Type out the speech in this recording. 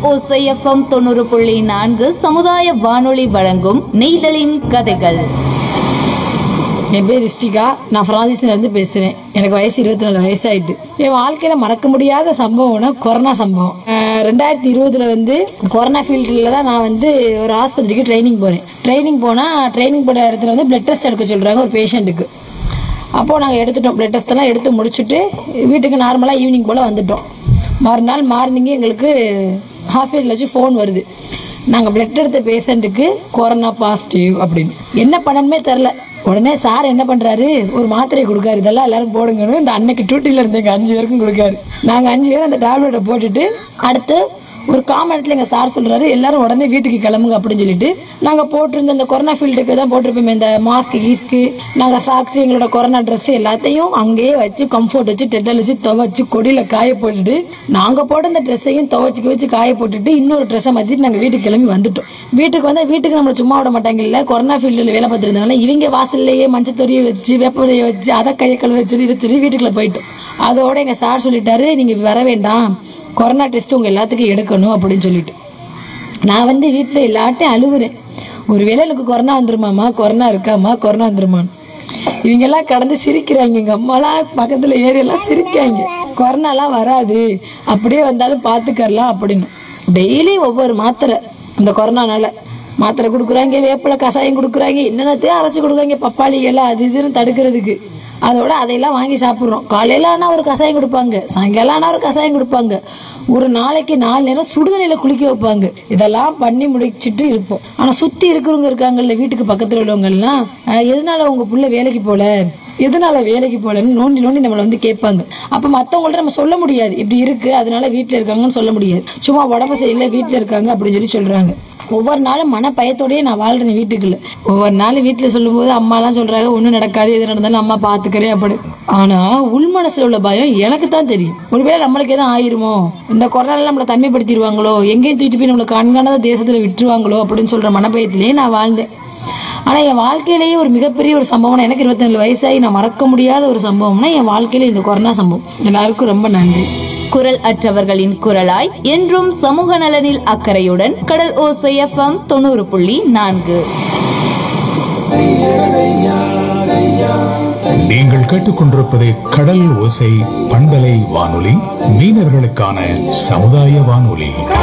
ஓசைஎஃப்எம் தொண்ணூறு புள்ளி நான்கு சமுதாய வானொலி வழங்கும் நெய்தலின் கதைகள் என் பேர் ரிஷ்டிகா நான் பிரான்சிஸ்லேருந்து பேசுகிறேன் எனக்கு வயசு இருபத்தி நாலு வயசாயிட்டு என் வாழ்க்கையில் மறக்க முடியாத சம்பவம்னா கொரோனா சம்பவம் அஹ் ரெண்டாயிரத்தி இருபதுல வந்து கொரோனா ஃபீல்டில் தான் நான் வந்து ஒரு ஆஸ்பத்திரிக்கு ட்ரைனிங் போனேன் ட்ரைனிங் போனால் ட்ரைனிங் போன இடத்துல வந்து பிளட் டெஸ்ட் எடுக்க சொல்கிறாங்க ஒரு பேஷண்ட்டுக்கு அப்போது நாங்கள் எடுத்துட்டோம் பிளட் டெஸ்ட் எல்லாம் எடுத்து முடிச்சுட்டு வீட்டுக்கு நார்மலாக ஈவினிங் போல் வந்துட்டோம் மறுநாள் மார்னிங்கே எங்களுக்கு ஹாஸ்பிட்டலில் வச்சு ஃபோன் வருது நாங்கள் பிளட் எடுத்த பேஷண்ட்டுக்கு கொரோனா பாசிட்டிவ் அப்படின்னு என்ன பண்ணணுமே தெரில உடனே சார் என்ன பண்ணுறாரு ஒரு மாத்திரையை கொடுக்காரு இதெல்லாம் எல்லாரும் போடுங்கன்னு இந்த அன்னைக்கு டியூட்டியில் இருந்த எங்கள் அஞ்சு பேருக்கும் கொடுக்காரு நாங்கள் அஞ்சு பேரும் அந்த டேப்லெட்டை போட்டுட்டு அடுத்து ஒரு காமனத்தில் எங்கள் சார் சொல்கிறாரு எல்லாரும் உடனே வீட்டுக்கு கிளம்புங்க அப்படின்னு சொல்லிட்டு நாங்கள் போட்டிருந்த இந்த கொரோனா ஃபீல்டுக்கு தான் போட்டிருப்போமே இந்த மாஸ்க் ஈஸ்க்கு நாங்கள் சாக்ஸ் எங்களோட கொரோனா ட்ரெஸ் எல்லாத்தையும் அங்கேயே வச்சு கம்ஃபர்ட் வச்சு டெட்டல் வச்சு துவைச்சு கொடியில் காய போட்டுட்டு நாங்கள் போட்ட இந்த ட்ரெஸ்ஸையும் துவைச்சிக்க வச்சு காய போட்டுட்டு இன்னொரு ட்ரெஸ்ஸை மாற்றிட்டு நாங்கள் வீட்டுக்கு கிளம்பி வந்துட்டோம் வீட்டுக்கு வந்தால் வீட்டுக்கு நம்மளை சும்மா விட மாட்டாங்கல்ல கொரோனா ஃபீல்டில் வேலை பார்த்துருந்தனால இவங்க வாசல்லையே மஞ்சள் தொரிய வச்சு வேப்பலையை வச்சு அதை கையை கழுவ சொல்லி இதை சொல்லி வீட்டுக்குள்ள போயிட்டோம் அதோட எங்கள் சார் சொல்லிட்டாரு நீங்கள் வர வேண்டாம் கொரோனா டெஸ்ட் உங்கள் எல்லாத்துக்கும் எடுக்கணும் அப்படின்னு சொல்லிட்டு நான் வந்து வீட்டில் எல்லாட்டையும் அழுவுறேன் ஒருவேளை எனக்கு கொரோனா வந்துருமாம்மா கொரோனா இருக்காம்மா கொரோனா வந்துருமான்னு இவங்க எல்லாம் கடந்து சிரிக்கிறாங்க எங்க அம்மாலாம் பக்கத்துல ஏறி எல்லாம் சிரிக்காங்க கொரோனாலாம் வராது அப்படியே வந்தாலும் பார்த்துக்கறலாம் அப்படின்னு டெய்லி ஒவ்வொரு மாத்திரை இந்த கொரோனானால மாத்திரை கொடுக்குறாங்க வேப்பிலை கஷாயம் கொடுக்குறாங்க என்னென்னத்தையும் அரைச்சி கொடுக்குறாங்க பப்பாளி எல்லாம் அது இதுன்னு தடுக்கிறதுக்கு அதோட அதையெல்லாம் வாங்கி சாப்பிட்றோம் காலையில ஆனால் ஒரு கஷாயம் கொடுப்பாங்க சாயங்காலம் ஆனால் ஒரு கஷாயம் கொடுப்பாங்க ஒரு நாளைக்கு நாலு நேரம் சுடுதண்ணில குளிக்க வைப்பாங்க இதெல்லாம் பண்ணி முடிச்சிட்டு இருப்போம் ஆனா சுத்தி இருக்கிறவங்க இருக்காங்கல்ல வீட்டுக்கு பக்கத்துல உள்ளவங்க எல்லாம் "அஹ், எதனால உங்க புள்ள வேலைக்கு போல எதனால வேலைக்கு போலன்னு நோண்டி நோண்டி நம்மளை வந்து கேட்பாங்க அப்ப மத்தவங்கள்ட்ட நம்ம சொல்ல முடியாது இப்படி இருக்கு அதனால வீட்டுல இருக்காங்கன்னு சொல்ல முடியாது சும்மா உடம்பு சரியில்லை வீட்டுல இருக்காங்க அப்படின்னு சொல்லி சொல்றாங்க ஒவ்வொரு நாளும் மன பயத்தோடயே நான் வாழ்றேன் வீட்டுக்குள்ள ஒவ்வொரு நாள் வீட்டுல சொல்லும்போது அம்மாலாம் சொல்றாங்க ஒண்ணும் நடக்காது எது நடந்தாலும் அம்மா பாத்துக்கிறேன் அப்படி ஆனா உள் மனசுல உள்ள பயம் எனக்கு தான் தெரியும் ஒருவேளை நம்மளுக்கு எதுவும் ஆயிருமோ இந்த கொரோனால நம்மளை தனிமைப்படுத்திடுவாங்களோ எங்கேயும் தூக்கிட்டு போய் நம்மளை கண்காணாத தேசத்துல விட்டுருவாங்களோ அப்படின்னு சொல்ற மனபயத்திலேயே நான் வாழ்ந்தேன் ஆனா என் வாழ்க்கையிலேயே ஒரு மிகப்பெரிய ஒரு சம்பவம் எனக்கு இருபத்தி நாலு வயசாகி நான் மறக்க முடியாத ஒரு சம்பவம்னா என் வாழ்க்கையில இந்த கொரோனா சம்பவம் எல்லாருக்கும் ரொம்ப நன்றி குரல் அற்றவர்களின் குரலாய் என்றும் சமூக நலனில் அக்கறையுடன் கடல் ஓசைஎஃப்எம் தொண்ணூறு புள்ளி நான்கு நீங்கள் கேட்டுக்கொண்டிருப்பது கடல் ஓசை பண்பலை வானொலி மீனவர்களுக்கான சமுதாய வானொலி